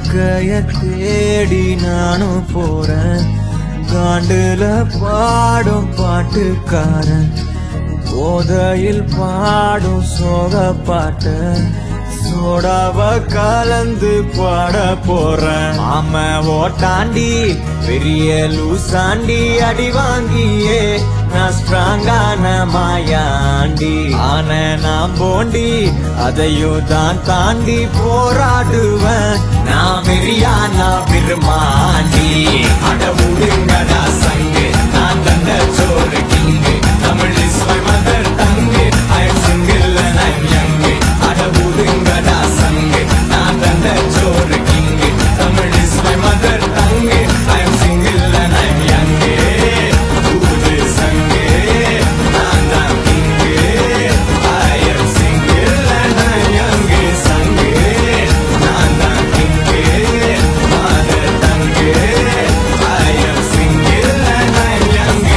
வாழ்க்கைய தேடி நானும் போறேன் காண்டுல பாடும் பாட்டுக்காரன் போதையில் பாடும் சோக பாட்ட சோடாவ கலந்து பாட போறேன் ஆம ஓட்டாண்டி பெரிய லூசாண்டி அடி வாங்கியே நான் ஸ்ட்ராங்கான மாயாண்டி ஆன நான் போண்டி அதையும் தான் தாண்டி போராடுவேன் நான் வெறியா நான் பெருமாண்டி அட விடுங்கடா சங்கு நான் தந்த சோறு king Tamil is my mother tongue I am single and I am young அட விடுங்கடா சங்கு நான் தந்த சோறு king Tamil is my mother tongue I am single and I am young ஊது சங்கு நான் தான் king I am single and I am young சங்கு நான் தான் king mother tongue I am single and I am young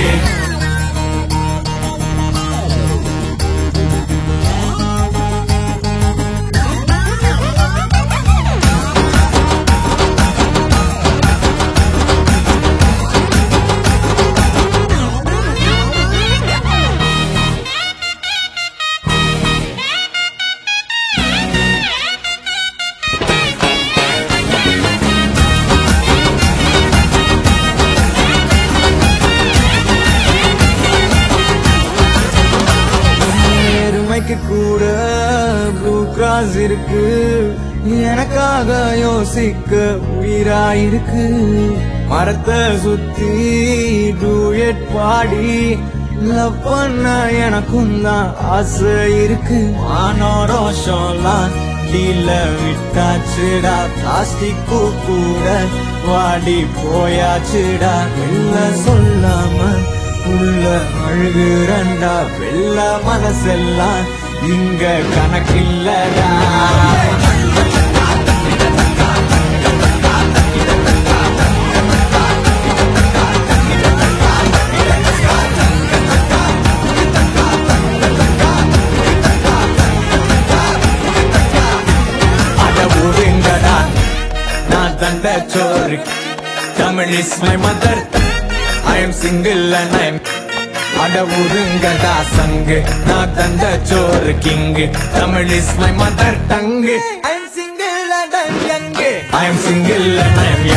எருமைக்கு கூட ப்ளூ கிராஸ் இருக்கு எனக்காக யோசிக்க உயிரா இருக்கு மரத்தை சுத்தி டூயட் பாடி லவ் பண்ண எனக்கும் தான் ஆசை இருக்கு மானோரோஷம்லாம் டீல விட்டாச்சுடா பிளாஸ்டிக் கூட வாடி போயாச்சுடா இல்ல சொல்லாம உள்ள அழுகுறண்டா வெள்ள மனசெல்லாம் இங்க கணக்கில்லடா அட ஊருங்கடா நான் தந்த சோறு Tamil is my mother I am single and I am அட ஊருங்கடா சங்கு நான் தந்த சோறு king Tamil is my mother tongue I am single and I am young I am single and I M